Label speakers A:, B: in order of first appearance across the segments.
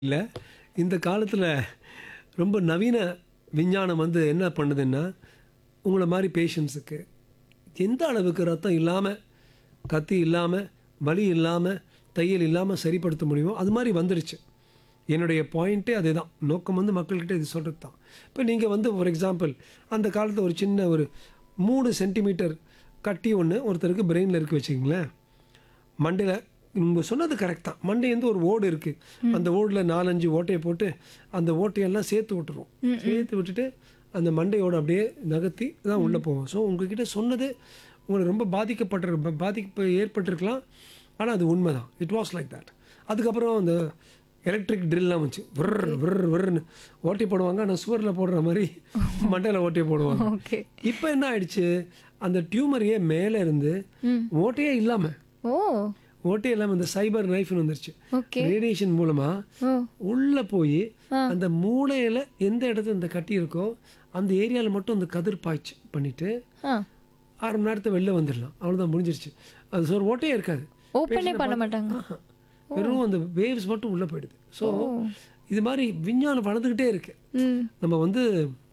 A: இல்ல இந்த காலத்தில் ரொம்ப நவீன விஞ்ஞானம் வந்து என்ன பண்ணுதுன்னா உங்களை மாதிரி பேஷண்ட்ஸுக்கு எந்த அளவுக்கு ரத்தம் இல்லாமல் கத்தி இல்லாமல் வலி இல்லாமல் தையல் இல்லாமல் சரிப்படுத்த முடியுமோ அது மாதிரி வந்துருச்சு என்னுடைய பாயிண்ட்டே அதுதான் நோக்கம் வந்து மக்கள்கிட்ட இது சொல்கிறது தான் இப்போ நீங்கள் வந்து ஃபார் எக்ஸாம்பிள் அந்த காலத்தில் ஒரு சின்ன ஒரு மூணு சென்டிமீட்டர் கட்டி ஒன்று ஒருத்தருக்கு பிரெயினில் இருக்கு வச்சுக்கிங்களேன் மண்டையில் நீங்கள் சொன்னது கரெக்ட் தான் மண்டையிலேருந்து ஒரு ஓடு இருக்குது அந்த ஓடில் நாலஞ்சு ஓட்டையை போட்டு அந்த ஓட்டையெல்லாம் சேர்த்து விட்டுரும் சேர்த்து விட்டுட்டு அந்த மண்டையோட அப்படியே நகர்த்தி தான் உள்ளே போவோம் ஸோ உங்ககிட்ட சொன்னது உங்களுக்கு ரொம்ப பாதிக்கப்பட்டிரு பாதிப்பு ஏற்பட்டிருக்கலாம் ஆனால் அது உண்மை தான் இட் வாஸ் லைக் தட் அதுக்கப்புறம் அந்த எலக்ட்ரிக் ட்ரில்லாம் வச்சு விர் விர் விர்னு ஓட்டை போடுவாங்க ஆனால் சுவரில் போடுற மாதிரி மண்டையில் ஓட்டையை போடுவாங்க
B: ஓகே
A: இப்போ என்ன ஆயிடுச்சு அந்த டியூமரையே மேலே இருந்து ஓட்டையே இல்லாமல்
B: ஓ
A: ஓட்டையே இல்லாமல் இந்த சைபர் நைஃப்னு வந்துருச்சு
B: ஓகே
A: ரேடியேஷன் மூலமா
B: ஓ
A: உள்ள போய் அந்த மூளையில எந்த இடத்துல இந்த கட்டி இருக்கோ அந்த ஏரியாவில் மட்டும் அந்த கதிர் பாய்ச்சி பண்ணிட்டு
B: ஆ
A: அரை மணி நேரத்தை வெளில வந்துடலாம் அவ்வளோதான் முடிஞ்சிருச்சு அது ஒரு ஓட்டையே இருக்காது
B: ஓப்பனே பண்ண மாட்டாங்க
A: ஆஹா. வெறும் அந்த வேவ்ஸ் மட்டும் உள்ள போயிடுது ஸோ இது மாதிரி விஞ்ஞானம் வளர்ந்துக்கிட்டே இருக்கு
B: ம்
A: நம்ம வந்து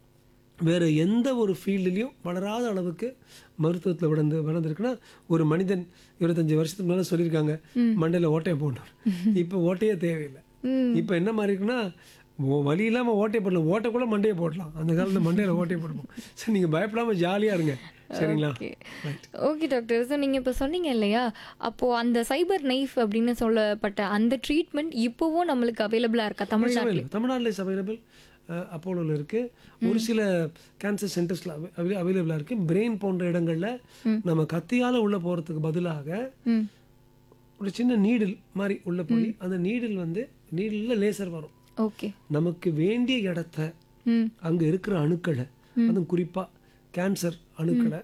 A: வேறு எந்த ஒரு ஃபீல்டுலேயும் வளராத அளவுக்கு மருத்துவத்தில் வளர்ந்து வளர்ந்துருக்குன்னா ஒரு மனிதன் இருபத்தஞ்சி வருஷத்துக்கு மேலே சொல்லியிருக்காங்க மண்டையில் ஓட்டையை போடணும் இப்போ ஓட்டையே தேவையில்லை
B: ம்.
A: இப்போ என்ன மாதிரி இருக்குன்னா ஓ- வலி இல்லாமல் ஓட்டையை போடலாம் ஓட்டை கூட மண்டையை போடலாம் அந்த காலத்தில் மண்டையில் ஓட்டையை போடுவோம் சரி நீங்கள் பயப்படாமல் ஜாலியாக இருங்க சரிங்களா
B: ஓகே ஓகே டாக்டர் ஸோ நீங்கள் இப்போ சொன்னீங்க இல்லையா அப்போது அந்த சைபர் நைஃப் அப்படின்னு சொல்லப்பட்ட அந்த ட்ரீட்மெண்ட் இப்போவும் நம்மளுக்கு அவைலபிளாக இருக்கா தமிழ்நாட்டில்
A: தமிழ்நாட்டில் இஸ் அவைலபிள் அப்போலோவில் இருக்குது ஒரு சில கேன்சர் சென்டர்ஸில் அவைலபிளாக இருக்குது பிரெயின் போன்ற இடங்களில் நம்ம கத்தியால் உள்ளே போகிறதுக்கு பதிலாக
B: ம்
A: ஒரு சின்ன நீடில் மாதிரி உள்ளே போய் அந்த நீடில் வந்து நீடிலில் லேசர் வரும்
B: ஓகே
A: நமக்கு வேண்டிய இடத்த
B: ம்
A: அங்கே இருக்கிற அணுக்களை அதுவும் குறிப்பாக கேன்சர் அணுக்களை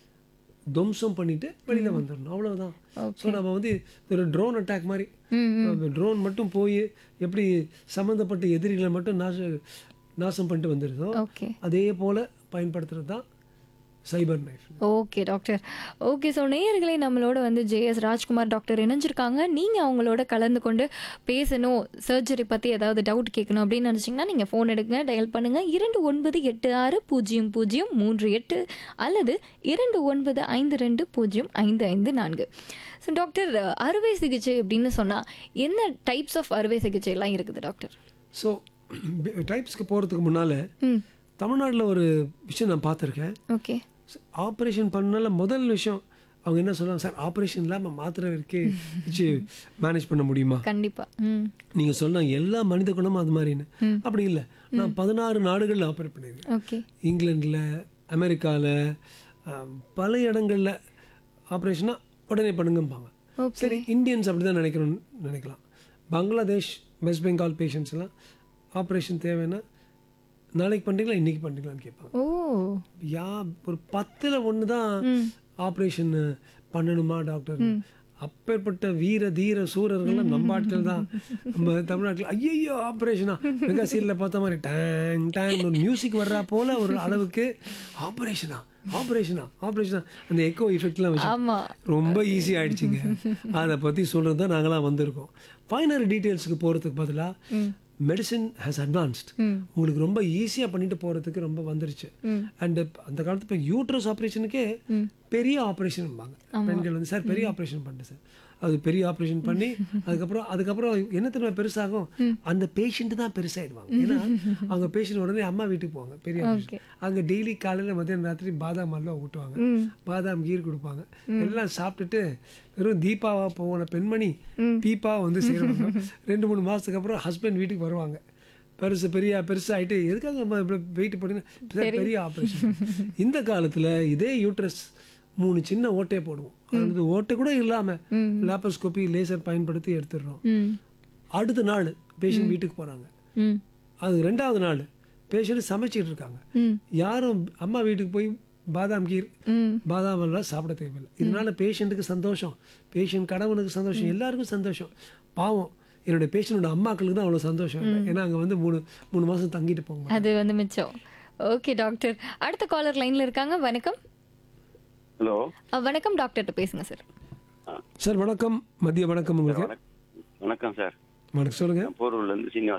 A: துவம்சம் பண்ணிட்டு வெளியில் வந்துடணும் அவ்வளவுதான் ஸோ நம்ம வந்து ஒரு ட்ரோன் அட்டாக் மாதிரி
B: ம்
A: ட்ரோன் மட்டும் போய் எப்படி சம்மந்தப்பட்ட எதிரிகளை மட்டும் நாச நாசம் பண்ணிட்டு வந்துடுதோ
B: ஓகே
A: அதே போல் பயன்படுத்துறது தான் cyber knife
B: okay doctor okay so நேயர்களே நம்மளோட வந்து ஜேஎஸ் ராஜ்குமார் டாக்டர் இணைஞ்சிருக்காங்க நீங்கள் அவங்களோட கலந்து கொண்டு பேசணும் சர்ஜரி பற்றி ஏதாவது டவுட் கேட்கணும் அப்படின்னு நினச்சிங்கன்னா நீங்கள் ஃபோன் எடுங்க டயல் பண்ணுங்கள் இரண்டு ஒன்பது எட்டு ஆறு பூஜ்ஜியம் பூஜ்ஜியம் மூன்று எட்டு அல்லது இரண்டு ஒன்பது ஐந்து ரெண்டு பூஜ்ஜியம் ஐந்து ஐந்து நான்கு ஸோ டாக்டர் அறுவை சிகிச்சை அப்படின்னு சொன்னால் என்ன டைப்ஸ் ஆஃப் அறுவை சிகிச்சை எல்லாம் இருக்குது டாக்டர்
A: ஸோ டைப்ஸ்க்கு போகிறதுக்கு முன்னால்
B: ம்
A: தமிழ்நாட்டில் ஒரு விஷயம் நான் பார்த்துருக்கேன்
B: ஓகே
A: ஆப்ரேஷன் பண்ணால முதல் விஷயம் அவங்க என்ன சொல்லுவாங்க சார் ஆப்ரேஷன் இல்லாமல் மாத்திரை இருக்கே வச்சு மேனேஜ் பண்ண முடியுமா
B: கண்டிப்பாக ம்
A: நீங்கள் சொன்ன எல்லா மனித குணமும் அது மாதிரின்னு அப்படி இல்லை நான் பதினாறு நாடுகளில் ஆப்ரேட் பண்ணியிருக்கேன்
B: ஓகே
A: இங்கிலாண்டில் அமெரிக்காவில் பல இடங்களில் ஆப்ரேஷனாக உடனே பண்ணுங்கம்பாங்க
B: ஓகே
A: சரி இந்தியன்ஸ் அப்படி தான் நினைக்கிறோம்னு நினைக்கலாம் பங்களாதேஷ் வெஸ்ட் பெங்கால் பேஷண்ட்ஸ் எல்லாம் ஆப்ரேஷன் தேவைன்னா நாளைக்கு பண்ணுறீங்களா இன்னைக்கு பண்ணுறீங்களான்னு கேட்பாங்க
B: ஓ
A: யா ஒரு பத்தில் ஒன்று தான் ஆப்ரேஷன் பண்ணணுமா டாக்டர் அப்பேற்பட்ட வீர தீர சூரர்கள்லாம் நம்ம ஆட்கள் தான் நம்ம தமிழ்நாட்டில் ஐயோ ஆப்ரேஷனா மெகா சீரியலில் பார்த்த மாதிரி டேங் டேங் ஒரு மியூசிக் வர்றா போல ஒரு அளவுக்கு ஆப்ரேஷனா ஆப்ரேஷனா ஆப்ரேஷனா அந்த எக்கோ எஃபெக்ட்லாம் வச்சு
B: ஆமாம்
A: ரொம்ப ஈஸி ஆயிடுச்சுங்க அதை பற்றி சொல்கிறது தான் நாங்களாம் வந்திருக்கோம் ஃபைனல் டீட்டெயில்ஸுக்கு போகிறதுக்கு பதிலாக மெடிசன் ஹேஸ் அட்வான்ஸ்ட் உங்களுக்கு ரொம்ப ஈஸியாக பண்ணிட்டு போகிறதுக்கு ரொம்ப வந்துருச்சு அண்ட் அந்த காலத்து இப்போ யூட்ரஸ் ஆப்ரேஷனுக்கே பெரிய ஆப்ரேஷன் பெண்கள் வந்து சார் பெரிய ஆப்ரேஷன் பண்ணிட்டு சார் அது பெரிய ஆப்ரேஷன் பண்ணி அதுக்கப்புறம் அதுக்கப்புறம் என்ன தெரியுமா பெருசாகும் அந்த பேஷண்ட் தான் பெருசாயிடுவாங்க ஏன்னா அவங்க பேஷண்ட் உடனே அம்மா வீட்டுக்கு போவாங்க பெரிய ஆப்ரேஷன் அங்கே டெய்லி காலையில் மத்தியானம் ராத்திரி பாதாம் எல்லாம் ஊட்டுவாங்க பாதாம் கீர் கொடுப்பாங்க எல்லாம் சாப்பிட்டுட்டு வெறும் தீபாவா போன பெண்மணி தீபா வந்து சேருவாங்க ரெண்டு மூணு மாசத்துக்கு அப்புறம் ஹஸ்பண்ட் வீட்டுக்கு வருவாங்க பெருசு பெரிய பெருசாயிட்டு எதுக்காக நம்ம வெயிட் பண்ணி பெரிய ஆப்ரேஷன் இந்த காலத்துல இதே யூட்ரஸ் மூணு சின்ன ஓட்டையை போடுவோம் அது ஓட்டை கூட இல்லாம லேப்போஸ்கோபி லேசர் பயன்படுத்தி எடுத்துடுறோம்
B: ம்
A: அடுத்த நாள் பேஷண்ட் வீட்டுக்கு போறாங்க
B: ம்
A: அது ரெண்டாவது நாள் பேஷண்ட் சமைச்சிட்டு இருக்காங்க
B: ம்
A: யாரும் அம்மா வீட்டுக்கு போய் பாதாம் கீர்
B: ம்
A: பாதாம் எல்லாம் சாப்பிட தேவையில்லை இதனால பேஷண்ட்டுக்கு சந்தோஷம் பேஷண்ட் கணவனுக்கு சந்தோஷம் எல்லாருக்கும் சந்தோஷம் பாவம் என்னோட பேஷண்டோட அம்மாக்களுக்கு தான் அவ்வளோ சந்தோஷம் இல்லை ஏன்னா அங்கே வந்து மூணு மூணு மாதம் தங்கிட்டு போங்க
B: அது வந்து மிச்சம் ஓகே டாக்டர் அடுத்த காலர் லைன்ல இருக்காங்க வணக்கம்
C: ஹலோ
B: அ, வணக்கம் டாக்டர்கிட்ட பேசுங்க சார்
A: சார் வணக்கம் மதிய வணக்கம் உங்களுக்கு
C: வணக்கம் சார்
A: வணக்கம் சொல்லுங்க
C: போரூர்லேருந்து சீனிவாசன்